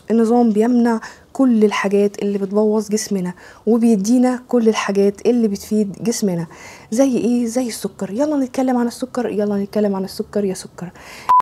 النظام بيمنع كل الحاجات اللي بتبوظ جسمنا وبيدينا كل الحاجات اللي بتفيد جسمنا زي ايه زي السكر يلا نتكلم عن السكر يلا نتكلم عن السكر يا سكر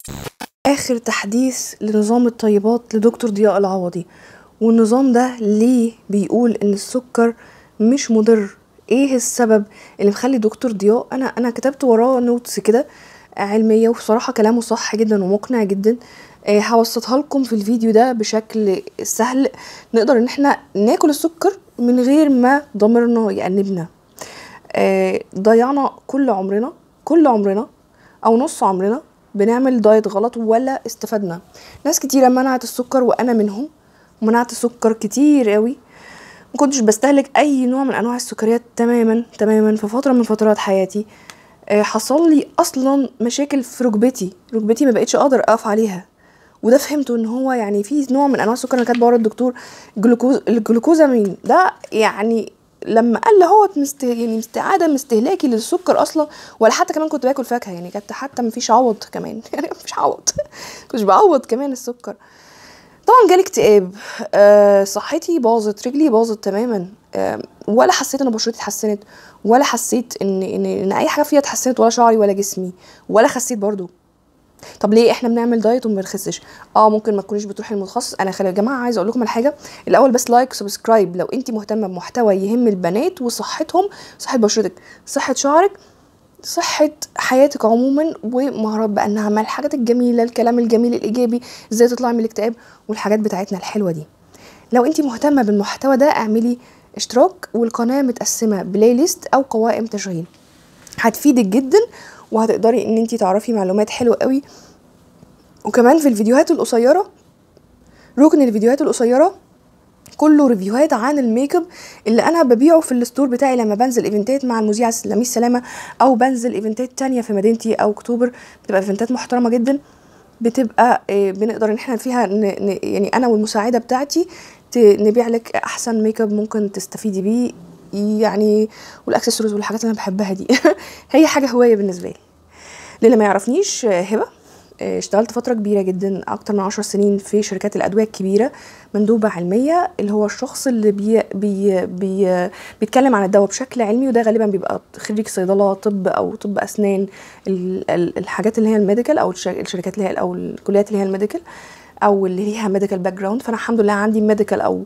اخر تحديث لنظام الطيبات لدكتور ضياء العوضي والنظام ده ليه بيقول ان السكر مش مضر ايه السبب اللي مخلي دكتور ضياء انا انا كتبت وراه نوتس كده علميه وبصراحه كلامه صح جدا ومقنع جدا آه، هوسطها لكم في الفيديو ده بشكل سهل نقدر ان احنا ناكل السكر من غير ما ضميرنا يأنبنا آه، ضيعنا كل عمرنا كل عمرنا او نص عمرنا بنعمل دايت غلط ولا استفدنا ناس كتيرة منعت السكر وانا منهم ومنعت السكر كتير قوي ما كنتش بستهلك اي نوع من انواع السكريات تماما تماما في فتره من فترات حياتي آه، حصل لي اصلا مشاكل في ركبتي ركبتي ما بقتش اقدر اقف عليها وده فهمته ان هو يعني في نوع من انواع السكر انا كاتبه ورا الدكتور جلوكوز الجلوكوزامين ده يعني لما قال لي هو مست... يعني مست... عدم استهلاكي للسكر اصلا ولا حتى كمان كنت باكل فاكهه يعني كانت حتى مفيش عوض كمان يعني مفيش عوض كنتش بعوض كمان السكر طبعا جالي اكتئاب آه صحتي باظت رجلي باظت تماما آه ولا حسيت ان بشرتي اتحسنت ولا حسيت ان ان ان اي حاجه فيها اتحسنت ولا شعري ولا جسمي ولا خسيت برضو طب ليه احنا بنعمل دايت وما بنخسش اه ممكن ما تكونيش بتروحي المتخصص انا خلي يا جماعه عايزه اقول لكم على حاجه الاول بس لايك سبسكرايب لو انت مهتمه بمحتوى يهم البنات وصحتهم صحه بشرتك صحه شعرك صحة حياتك عموما ومهارات بقى النعمة الحاجات الجميلة الكلام الجميل الإيجابي ازاي تطلعي من الاكتئاب والحاجات بتاعتنا الحلوة دي لو انت مهتمة بالمحتوى ده اعملي اشتراك والقناة متقسمة بلاي ليست أو قوائم تشغيل هتفيدك جدا وهتقدري ان انت تعرفي معلومات حلوة قوي وكمان في الفيديوهات القصيرة ركن الفيديوهات القصيرة كله ريفيوهات عن الميك اب اللي انا ببيعه في الستور بتاعي لما بنزل ايفنتات مع المذيعه لميس سلامه او بنزل ايفنتات تانية في مدينتي او اكتوبر بتبقى ايفنتات محترمه جدا بتبقى آه، بنقدر ان احنا فيها ن... ن... يعني انا والمساعده بتاعتي ت... نبيع لك احسن ميك اب ممكن تستفيدي بيه يعني والاكسسوارز والحاجات اللي انا بحبها دي هي حاجه هوايه بالنسبه لي للي ما يعرفنيش آه، هبه آه، اشتغلت فترة كبيرة جدا أكتر من عشر سنين في شركات الأدوية الكبيرة مندوبة علمية اللي هو الشخص اللي بي بي بي بيتكلم عن الدواء بشكل علمي وده غالبا بيبقى خريج صيدلة طب أو طب أسنان ال- ال- الحاجات اللي هي الميديكال أو الش- الشركات اللي هي أو الكليات اللي هي الميديكال أو اللي ليها ميديكال باك جراوند فأنا الحمد لله عندي ميديكال أو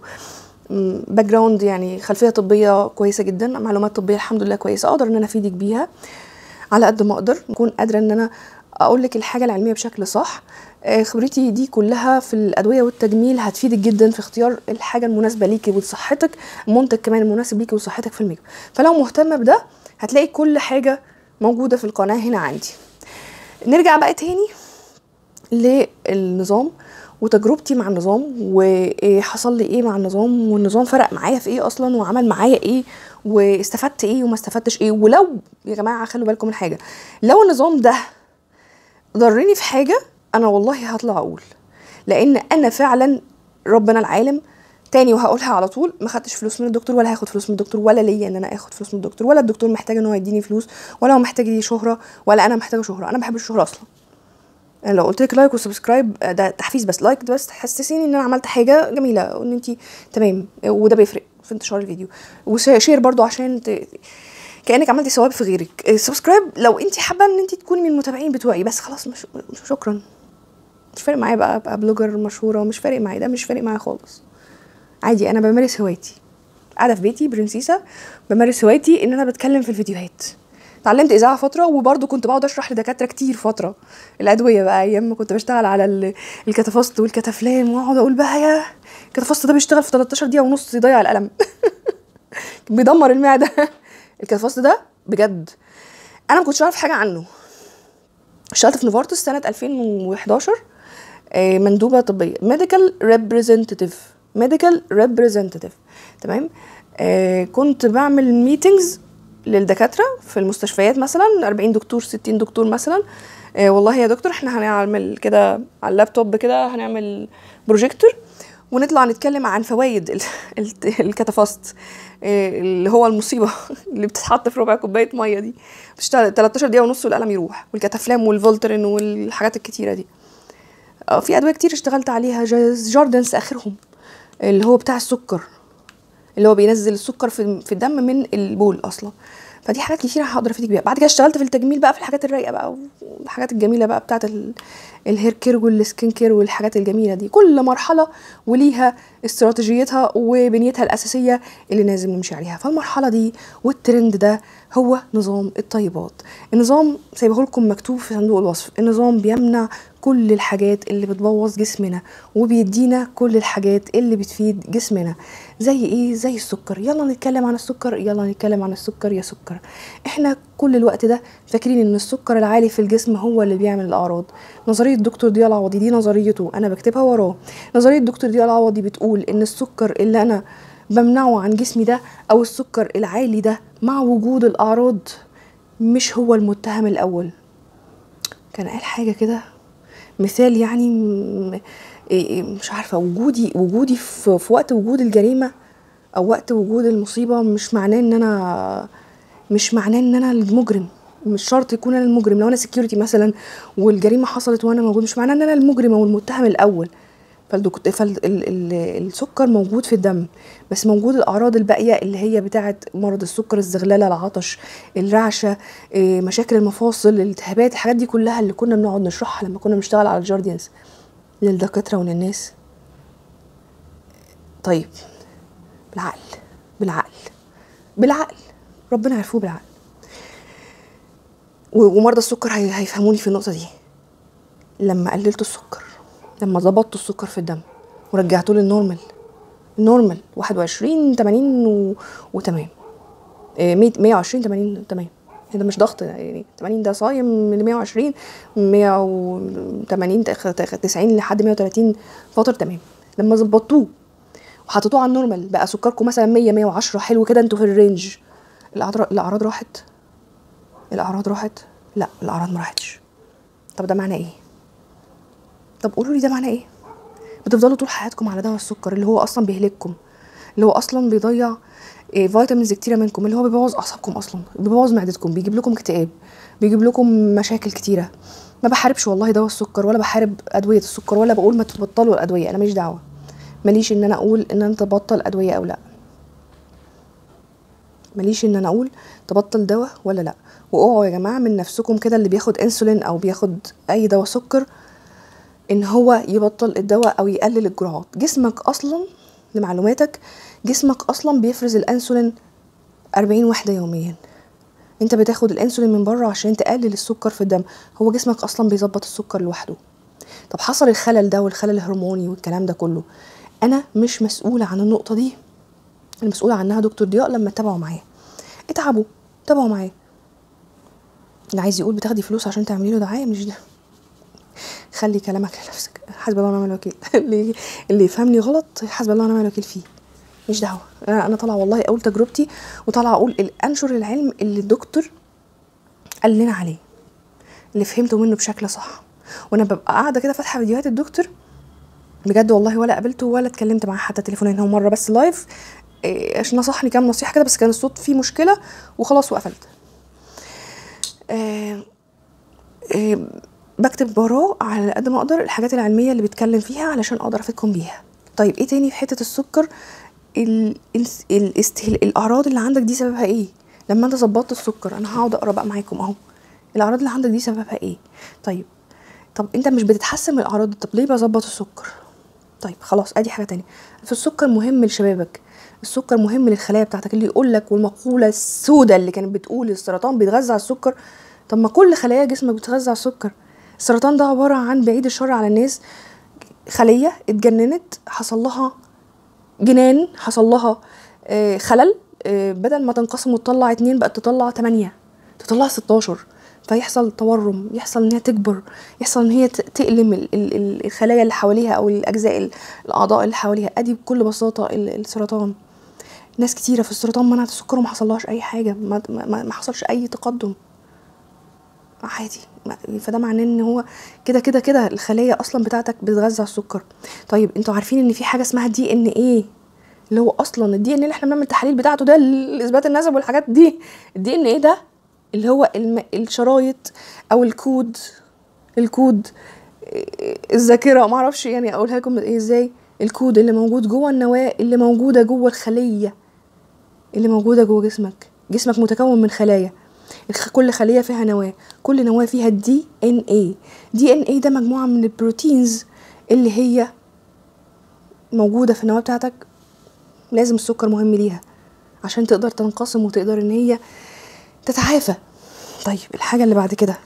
باك جراوند يعني خلفية طبية كويسة جدا معلومات طبية الحمد لله كويسة أقدر إن أنا أفيدك بيها على قد ما اقدر اكون قادره ان انا اقول لك الحاجه العلميه بشكل صح آه، خبرتي دي كلها في الادويه والتجميل هتفيدك جدا في اختيار الحاجه المناسبه ليكي ولصحتك المنتج كمان المناسب ليكي ولصحتك في الميك اب فلو مهتمه بده هتلاقي كل حاجه موجوده في القناه هنا عندي نرجع بقى تاني للنظام وتجربتي مع النظام وحصل لي ايه مع النظام والنظام فرق معايا في ايه اصلا وعمل معايا ايه واستفدت ايه وما استفدتش ايه ولو يا جماعه خلوا بالكم من حاجه لو النظام ده ضرني في حاجه انا والله هطلع اقول لان انا فعلا ربنا العالم تاني وهقولها على طول ما خدتش فلوس من الدكتور ولا هاخد فلوس من الدكتور ولا ليا ان انا اخد فلوس من الدكتور ولا الدكتور محتاج ان هو يديني فلوس ولا هو محتاج لي شهره ولا انا محتاجه شهره انا بحب الشهره اصلا يعني لو قلت لك لايك وسبسكرايب آه، ده تحفيز بس لايك ده بس تحسسيني ان انا عملت حاجه جميله وان انت تمام وده بيفرق في انتشار الفيديو وشير برضو عشان ت... كانك عملتي ثواب في غيرك آه، سبسكرايب لو انت حابه ان انت تكوني من المتابعين بتوعي بس خلاص مش, مش شكرا مش فارق معايا بقى ابقى بلوجر مشهوره مش فارق معايا ده مش فارق معايا خالص عادي انا بمارس هوايتي قاعده في بيتي برنسيسه بمارس هوايتي ان انا بتكلم في الفيديوهات اتعلمت اذاعه فتره وبرضه كنت بقعد اشرح لدكاتره كتير فتره الادويه بقى ايام ما كنت بشتغل على ال- الكتافوست والكتافلام واقعد اقول بقى يا الكتافوست ده بيشتغل في 13 دقيقه ونص يضيع القلم بيدمر المعده الكتافوست ده بجد انا ما كنتش اعرف حاجه عنه اشتغلت في نوفارتس سنه 2011 آه، مندوبه طبيه ميديكال ريبريزنتيف ميديكال ريبريزنتيف تمام آه كنت بعمل ميتينجز للدكاتره في المستشفيات مثلا 40 دكتور 60 دكتور مثلا آه والله يا دكتور احنا هنعمل كده على اللابتوب كده هنعمل بروجيكتور ونطلع نتكلم عن فوائد ال- ال- الكتافاست آه، اللي هو المصيبه اللي بتتحط في ربع كوبايه ميه دي بتشتغل 13 دقيقه ونص والقلم يروح والكتافلام والفولترين والحاجات الكتيره دي آه، في ادويه كتير اشتغلت عليها جاز جاردنس اخرهم اللي هو بتاع السكر اللي هو بينزل السكر في في الدم من البول اصلا فدي حاجات كتير هقدر افيدك بيها بعد كده اشتغلت في التجميل بقى في الحاجات الرايقه بقى والحاجات الجميله بقى بتاعت ال- الهير كير والسكين كير والحاجات الجميله دي كل مرحله وليها استراتيجيتها وبنيتها الاساسيه اللي لازم نمشي عليها فالمرحله دي والترند ده هو نظام الطيبات النظام سايبه لكم مكتوب في صندوق الوصف النظام بيمنع كل الحاجات اللي بتبوظ جسمنا وبيدينا كل الحاجات اللي بتفيد جسمنا زي ايه زي السكر يلا نتكلم عن السكر يلا نتكلم عن السكر يا سكر احنا كل الوقت ده فاكرين ان السكر العالي في الجسم هو اللي بيعمل الاعراض نظريه دكتور ضياء العوضي دي نظريته انا بكتبها وراه نظريه دكتور ضياء العوضي بتقول ان السكر اللي انا بمنعه عن جسمي ده او السكر العالي ده مع وجود الاعراض مش هو المتهم الاول كان قال حاجه كده مثال يعني م- إيه إيه مش عارفه وجودي وجودي في, في وقت وجود الجريمه او وقت وجود المصيبه مش معناه ان انا مش معناه ان انا المجرم مش شرط يكون انا المجرم لو انا سكيورتي مثلا والجريمه حصلت وانا موجود مش معناه ان انا المجرم او المتهم الاول فالدكت... فالسكر موجود في الدم بس موجود الاعراض الباقيه اللي هي بتاعه مرض السكر الزغلله العطش الرعشه إيه، مشاكل المفاصل الالتهابات الحاجات دي كلها اللي كنا بنقعد نشرحها لما كنا بنشتغل على الجارديانز للدكاتره وللناس طيب بالعقل بالعقل بالعقل ربنا يعرفوه بالعقل و- ومرضى السكر هي- هيفهموني في النقطه دي لما قللت السكر لما ظبطت السكر في الدم ورجعته للنورمال النورمال 21 80 و... وتمام إيه، 100 120 80 تمام ده مش ضغط يعني 80 ده صايم من 120 180 تخ- تخ- 90 لحد 130 فتره تمام لما ظبطوه وحطيتوه على النورمال بقى سكركم مثلا 100 110 حلو كده انتوا في الرينج الاعراض الاعراض راحت الاعراض راحت لا الاعراض ما راحتش طب ده معناه ايه طب قولوا لي ده معناه ايه بتفضلوا طول حياتكم على دواء السكر اللي هو اصلا بيهلككم اللي هو اصلا بيضيع إيه فيتامينز كتيره منكم اللي هو بيبوظ اعصابكم اصلا بيبوظ معدتكم بيجيب لكم اكتئاب بيجيب لكم مشاكل كتيره ما بحاربش والله دواء السكر ولا بحارب ادويه السكر ولا بقول ما تبطلوا الادويه انا ماليش دعوه ماليش ان انا اقول ان انت تبطل ادويه او لا ماليش ان انا اقول تبطل دواء ولا لا واوعوا يا جماعه من نفسكم كده اللي بياخد انسولين او بياخد اي دواء سكر ان هو يبطل الدواء او يقلل الجرعات جسمك اصلا لمعلوماتك جسمك اصلا بيفرز الانسولين 40 وحده يوميا انت بتاخد الانسولين من بره عشان تقلل السكر في الدم هو جسمك اصلا بيظبط السكر لوحده طب حصل الخلل ده والخلل الهرموني والكلام ده كله انا مش مسؤوله عن النقطه دي المسؤوله عنها دكتور ضياء لما اتابعوا معايا اتعبوا تابعوا معايا اللي عايز يقول بتاخدي فلوس عشان تعملي له دعايه مش ده خلي كلامك لنفسك حسب الله ونعم الوكيل اللي اللي يفهمني غلط حسب الله ونعم الوكيل فيه مش دعوه انا انا طالعه والله اقول تجربتي وطالعه اقول ال- انشر العلم اللي الدكتور قال لنا عليه اللي فهمته منه بشكل صح وانا ببقى قاعده كده فاتحه فيديوهات الدكتور بجد والله ولا قابلته ولا اتكلمت معاه حتى تليفونيا هو مره بس لايف إيه، عشان نصحني كام نصيحه كده بس كان الصوت فيه مشكله وخلاص وقفلت آه آه بكتب وراه على قد ما اقدر الحاجات العلميه اللي بيتكلم فيها علشان اقدر افيدكم بيها طيب ايه تاني في حته السكر ال... ال... الاستهل... الاعراض اللي عندك دي سببها ايه لما انت ظبطت السكر انا هقعد اقرا بقى معاكم اهو الاعراض اللي عندك دي سببها ايه طيب طب انت مش بتتحسن من الاعراض دي، طب ليه بظبط السكر طيب خلاص ادي حاجه تانية فالسكر مهم لشبابك السكر مهم للخلايا بتاعتك اللي يقول لك والمقوله السوداء اللي كانت بتقول السرطان بيتغذى على السكر طب ما كل خلايا جسمك بتتغذى على السكر السرطان ده عباره عن بعيد الشر على الناس خليه اتجننت حصل لها جنان حصل لها آه، خلل آه، بدل ما تنقسم وتطلع اتنين بقت تطلع تمانية تطلع ستاشر فيحصل تورم يحصل ان هي تكبر يحصل ان هي ت- تألم ال- ال- ال- الخلايا اللي حواليها او الاجزاء ال- الاعضاء اللي حواليها ادي بكل بساطه ال- السرطان ناس كتيره في السرطان منعت السكر وما حصلهاش اي حاجه ما, ما, ما حصلش اي تقدم عادي ما- فده معناه ان هو كده كده كده الخليه اصلا بتاعتك بتتغذى على السكر طيب انتوا عارفين ان في حاجه اسمها دي ان ايه اللي هو اصلا الدي ان اللي احنا بنعمل التحاليل بتاعته ده لاثبات النسب والحاجات دي الدي ان ايه ده اللي هو الم... الشرايط او الكود الكود الذاكره ما اعرفش يعني اقولها لكم ايه ازاي الكود اللي موجود جوه النواه اللي موجوده جوه الخليه اللي موجوده جوه جسمك جسمك متكون من خلايا الخ- كل خليه فيها نواه كل نواه فيها دي ان اي دي ان اي ده مجموعه من البروتينز اللي هي موجوده في النواه بتاعتك لازم السكر مهم ليها عشان تقدر تنقسم وتقدر ان هي تتعافى طيب الحاجه اللي بعد كده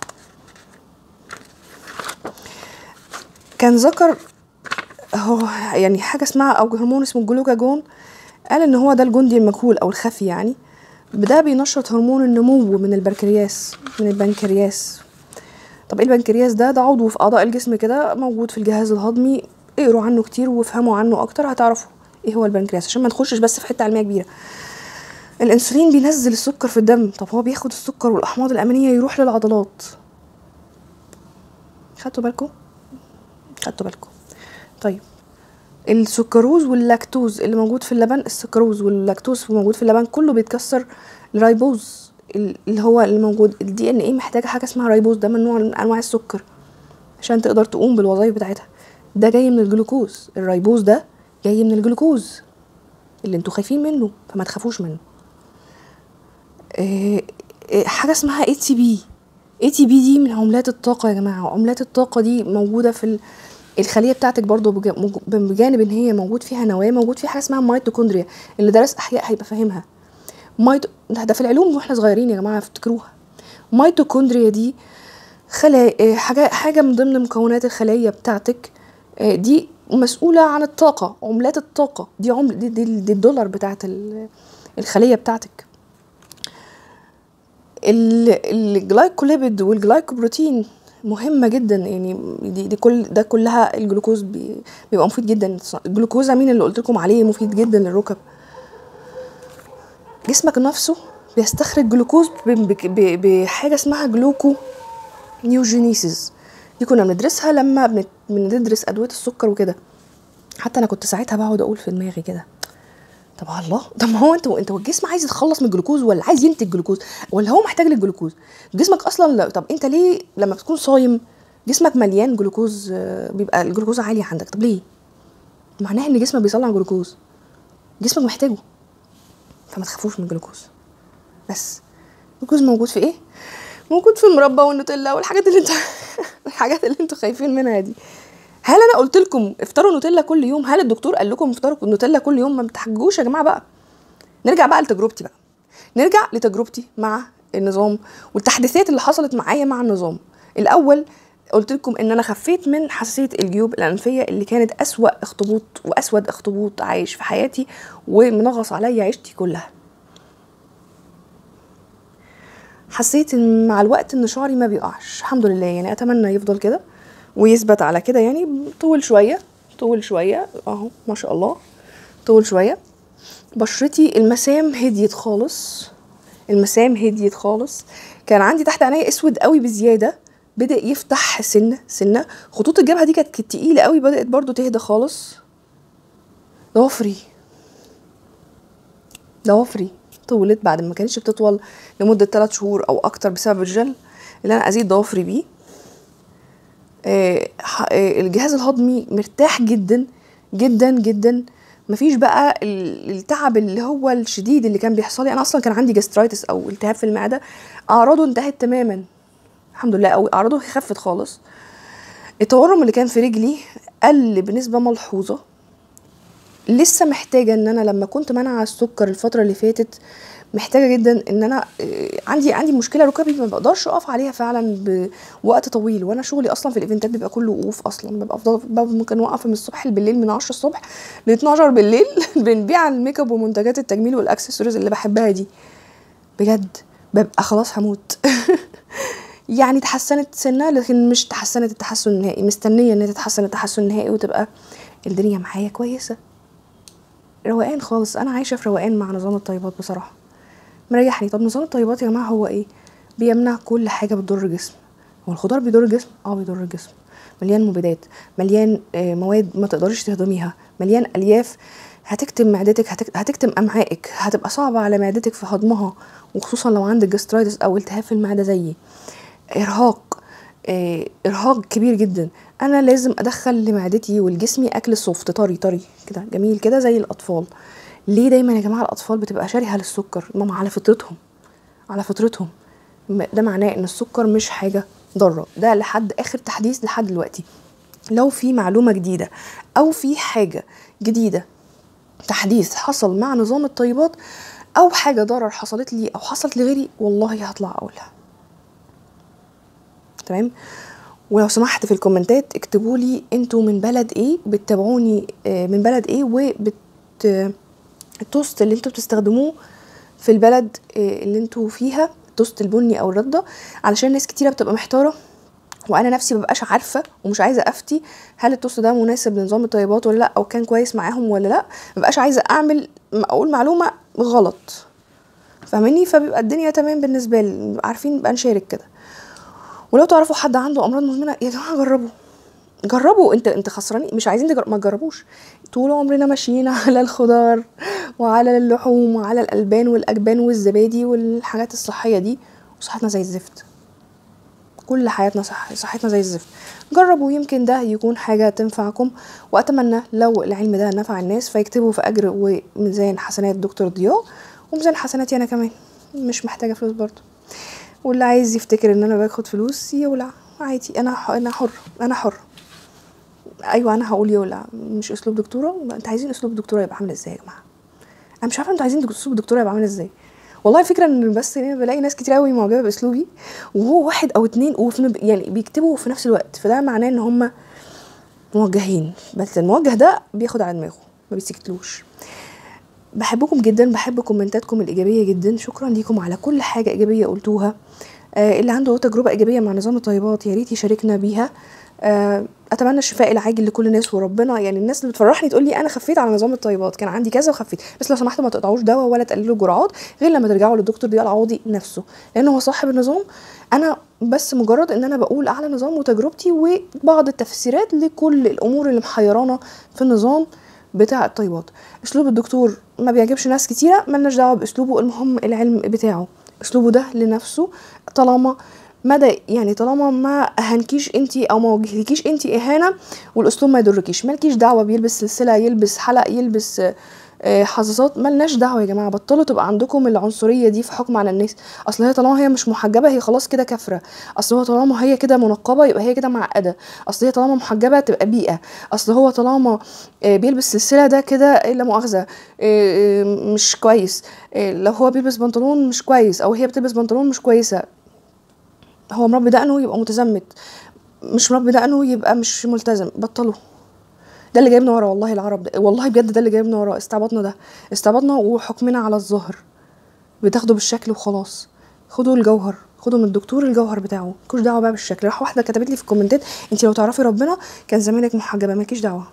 كان ذكر هو يعني حاجه اسمها او هرمون اسمه الجلوكاجون قال ان هو ده الجندي المجهول او الخفي يعني ده بينشط هرمون النمو من البنكرياس من البنكرياس طب ايه البنكرياس ده ده عضو في اعضاء الجسم كده موجود في الجهاز الهضمي اقروا عنه كتير وافهموا عنه اكتر هتعرفوا ايه هو البنكرياس عشان ما نخشش بس في حته علميه كبيره الانسولين بينزل السكر في الدم طب هو بياخد السكر والاحماض الامينيه يروح للعضلات خدتوا بالكم خدتوا بالكم طيب السكروز واللاكتوز اللي موجود في اللبن السكروز واللاكتوز موجود في اللبن كله بيتكسر لرايبوز ال- اللي هو اللي موجود الدي ان ايه محتاجه حاجه اسمها رايبوز ده من نوع من انواع السكر عشان تقدر تقوم بالوظائف بتاعتها ده جاي من الجلوكوز الرايبوز ده جاي من الجلوكوز اللي انتوا خايفين منه فما تخافوش منه إيه إيه حاجه اسمها اي تي بي اي تي بي دي من عملات الطاقه يا جماعه وعملات الطاقه دي موجوده في ال- الخليه بتاعتك برضو بج- مج- بجانب ان هي موجود فيها نواه موجود فيها حاجه اسمها ميتوكوندريا اللي درس احياء هيبقى فاهمها ميتو ده ده في العلوم واحنا صغيرين يا جماعه افتكروها ميتوكوندريا دي خلايا حاجه حاجه من ضمن مكونات الخليه بتاعتك آه، دي مسؤوله عن الطاقه عملات الطاقه دي عمل دي, دي, دي الدولار بتاعت ال- الخليه بتاعتك ال- الجلايكوليبيد والجلايكوبروتين مهمه جدا يعني دي, دي كل ده كلها الجلوكوز بي بيبقى مفيد جدا الجلوكوز امين اللي قلت لكم عليه مفيد جدا للركب جسمك نفسه بيستخرج جلوكوز ب- ب- ب- بحاجه اسمها جلوكو نيوجينيسيس دي كنا بندرسها لما بنت- بندرس ادويه السكر وكده حتى انا كنت ساعتها بقعد اقول في دماغي كده طب الله طب ما هو انت انت الجسم عايز يتخلص من الجلوكوز ولا عايز ينتج جلوكوز ولا هو محتاج للجلوكوز جسمك اصلا لا- طب انت ليه لما بتكون صايم جسمك مليان جلوكوز آه، بيبقى الجلوكوز عالي عندك طب ليه معناها ان جسمك بيصنع جلوكوز جسمك محتاجه فما تخافوش من الجلوكوز بس الجلوكوز موجود في ايه موجود في المربى والنوتيلا والحاجات اللي انت الحاجات اللي انتوا خايفين منها دي هل انا قلت لكم افطروا نوتيلا كل يوم هل الدكتور قال لكم افطروا نوتيلا كل يوم ما بتحجوش يا جماعه بقى نرجع بقى لتجربتي بقى نرجع لتجربتي مع النظام والتحديثات اللي حصلت معايا مع النظام الاول قلت لكم ان انا خفيت من حساسيه الجيوب الانفيه اللي كانت اسوا اخطبوط واسود اخطبوط عايش في حياتي ومنغص عليا عيشتي كلها حسيت ان مع الوقت ان شعري ما بيقعش الحمد لله يعني اتمنى يفضل كده ويثبت على كده يعني طول شويه طول شويه اهو ما شاء الله طول شويه بشرتي المسام هديت خالص المسام هديت خالص كان عندي تحت عينيا اسود قوي بزياده بدا يفتح سنه سنه خطوط الجبهه دي كانت كانت تقيله قوي بدات برضو تهدى خالص ضوافري ضوافري طولت بعد ما كانتش بتطول لمده 3 شهور او اكتر بسبب الجل اللي انا ازيد ضوافري بيه آه، ح- آه، الجهاز الهضمي مرتاح جدا جدا جدا مفيش بقى ال- التعب اللي هو الشديد اللي كان بيحصل لي انا اصلا كان عندي جاسترايتس او التهاب في المعده اعراضه انتهت تماما الحمد لله او اعراضه خفت خالص التورم اللي كان في رجلي قل بنسبه ملحوظه لسه محتاجه ان انا لما كنت منع السكر الفتره اللي فاتت محتاجه جدا ان انا آه، عندي عندي مشكله ركبي ما بقدرش اقف عليها فعلا بوقت طويل وانا شغلي اصلا في الايفنتات بيبقى كله وقوف اصلا ببقى افضل ببقى ممكن واقفه من الصبح بالليل من 10 الصبح ل 12 بالليل بنبيع الميك اب ومنتجات التجميل والاكسسوارز اللي بحبها دي بجد ببقى خلاص هموت يعني تحسنت سنه لكن مش تحسنت التحسن النهائي مستنيه ان هي تتحسن التحسن النهائي وتبقى الدنيا معايا كويسه روقان خالص انا عايشه في روقان مع نظام الطيبات بصراحه مريحني طب نظام الطيبات يا جماعه هو ايه بيمنع كل حاجه بتضر الجسم هو الخضار بيضر الجسم اه بيضر الجسم مليان مبيدات مليان آه، مواد ما تقدريش تهضميها مليان الياف هتكتم معدتك هتك- هتكتم امعائك هتبقى صعبه على معدتك في هضمها وخصوصا لو عندك جاسترايتس او التهاب في المعده زيي ارهاق آه ارهاق كبير جدا انا لازم ادخل لمعدتي ولجسمي اكل سوفت طري طري كده جميل كده زي الاطفال ليه دايما يا جماعه الاطفال بتبقى شارهه للسكر ماما على فطرتهم على فطرتهم م- ده معناه ان السكر مش حاجه ضاره ده لحد اخر تحديث لحد دلوقتي لو في معلومه جديده او في حاجه جديده تحديث حصل مع نظام الطيبات او حاجه ضرر حصلت لي او حصلت لغيري والله هطلع اقولها تمام ولو سمحت في الكومنتات اكتبوا لي انتوا من بلد ايه بتتابعوني آه، من بلد ايه وبت التوست اللي انتوا بتستخدموه في البلد آه، اللي انتوا فيها التوست البني او الرده علشان ناس كتيره بتبقى محتاره وانا نفسي مبقاش عارفه ومش عايزه افتي هل التوست ده مناسب لنظام الطيبات ولا لا او كان كويس معاهم ولا لا مبقاش عايزه اعمل اقول معلومه غلط فاهماني فبيبقى الدنيا تمام بالنسبه لي نبقى عارفين نبقى نشارك كده ولو تعرفوا حد عنده امراض مزمنه يا جماعه جربوا جربوا انت انت خسرانين مش عايزين تجر... ما تجربوش طول عمرنا ماشيين على الخضار وعلى اللحوم وعلى الالبان والاجبان والزبادي والحاجات الصحيه دي وصحتنا زي الزفت كل حياتنا صح صحتنا زي الزفت جربوا يمكن ده يكون حاجة تنفعكم وأتمنى لو العلم ده نفع الناس فيكتبوا في أجر وميزان حسنات دكتور ضياء وميزان حسناتي أنا كمان مش محتاجة فلوس برضه واللي عايز يفتكر ان انا باخد فلوس يولع عادي انا ح- انا حر انا حر ايوه انا هقول يولع مش اسلوب دكتوره انت عايزين اسلوب دكتوره يبقى عامل ازاي يا جماعه انا مش عارفه انتوا عايزين دك- اسلوب دكتوره يبقى عامل ازاي والله فكره ان بس انا بلاقي ناس كتير قوي معجبه باسلوبي وهو واحد او اتنين وفي يعني بيكتبوا في نفس الوقت فده معناه ان هم موجهين بس الموجه ده بياخد على دماغه ما بيسكتلوش بحبكم جدا بحب كومنتاتكم الايجابيه جدا شكرا ليكم على كل حاجه ايجابيه قلتوها آه اللي عنده تجربه ايجابيه مع نظام الطيبات يا ريت يشاركنا بيها آه اتمنى الشفاء العاجل لكل الناس وربنا يعني الناس اللي بتفرحني تقول لي انا خفيت على نظام الطيبات كان عندي كذا وخفيت بس لو سمحتوا ما تقطعوش دواء ولا تقللوا الجرعات غير لما ترجعوا للدكتور ضياء العوضي نفسه لان هو صاحب النظام انا بس مجرد ان انا بقول على نظام وتجربتي وبعض التفسيرات لكل الامور اللي محيرانا في النظام بتاع الطيبات اسلوب الدكتور ما بيعجبش ناس كتيره ملناش دعوه باسلوبه المهم العلم بتاعه اسلوبه ده لنفسه طالما مدى يعني طالما ما اهانكيش انتي او ما وجهتكيش انتي اهانه والاسلوب ما يضركيش مالكيش دعوه بيلبس سلسله يلبس حلق يلبس آه، آه، حظاظات ملناش دعوه يا جماعه بطلوا تبقى عندكم العنصريه دي في حكم على الناس اصل هي طالما هي مش محجبه هي خلاص كده كافره اصل هو طالما هي كده منقبه يبقى هي كده معقده اصل هي طالما محجبه تبقى بيئه اصل هو طالما آه، بيلبس سلسله ده كده إيه لا مؤاخذه آه، آه، مش كويس آه، لو هو بيلبس بنطلون مش كويس او هي بتلبس بنطلون مش كويسه هو مربي دقنه يبقى متزمت مش مربي دقنه يبقى مش ملتزم بطلوا ده اللي جايبنا ورا والله العرب ده والله بجد ده اللي جايبنا ورا استعبطنا ده استعبطنا وحكمنا على الظاهر بتاخده بالشكل وخلاص خدوا الجوهر خدوا من الدكتور الجوهر بتاعه مالكوش دعوه بقى بالشكل راح واحده كتبت لي في الكومنتات انت لو تعرفي ربنا كان زمانك محجبه مالكيش دعوه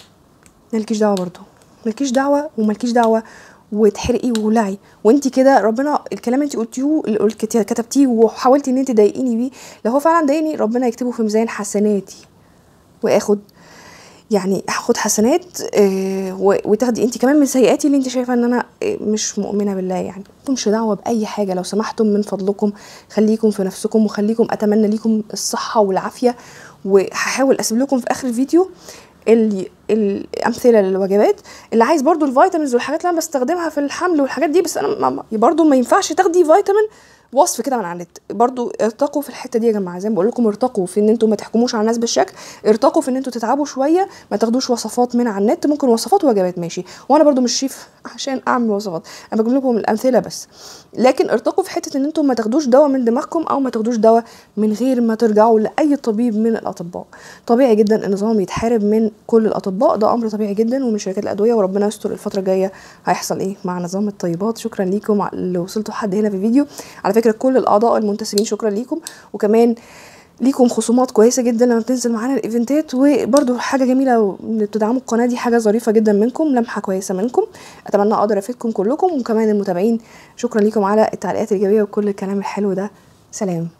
مالكيش دعوه برضو مالكيش دعوه ومالكيش دعوه وتحرقي وولعي وانت كده ربنا الكلام انت قلتيه اللي قلت- كتبتيه وحاولتي ان انت تضايقيني بيه لو هو فعلا ضايقني ربنا يكتبه في ميزان حسناتي واخد يعني هاخد حسنات آه، و- وتاخدي انت كمان من سيئاتي اللي انت شايفه ان انا آه، مش مؤمنه بالله يعني مش دعوه باي حاجه لو سمحتم من فضلكم خليكم في نفسكم وخليكم اتمنى ليكم الصحه والعافيه وهحاول اسيب لكم في اخر الفيديو اللي الامثله للوجبات اللي عايز برضو الفيتامينز والحاجات اللي انا بستخدمها في الحمل والحاجات دي بس انا ما- ما- برضو ما ينفعش تاخدي فيتامين وصف كده من على النت برضو ارتقوا في الحته دي يا جماعه زي ما بقول لكم ارتقوا في ان انتوا ما تحكموش على الناس بالشكل ارتقوا في ان انتوا تتعبوا شويه ما تاخدوش وصفات من على النت ممكن وصفات وجبات ماشي وانا برضو مش شيف عشان اعمل وصفات انا بجيب لكم الامثله بس لكن ارتقوا في حته ان انتوا ما تاخدوش دواء من دماغكم او ما تاخدوش دواء من غير ما ترجعوا لاي طبيب من الاطباء طبيعي جدا النظام يتحارب من كل الاطباء ده امر طبيعي جدا ومن شركات الادويه وربنا يستر الفتره الجايه هيحصل ايه مع نظام الطيبات شكرا ليكم على- اللي وصلتوا حد هنا في الفيديو على فكره كل الاعضاء المنتسبين شكرا ليكم وكمان ليكم خصومات كويسه جدا لما بتنزل معانا الايفنتات وبرده حاجه جميله ان بتدعموا القناه دي حاجه ظريفه جدا منكم لمحه كويسه منكم اتمنى اقدر افيدكم كلكم وكمان المتابعين شكرا ليكم على التعليقات الايجابيه وكل الكلام الحلو ده سلام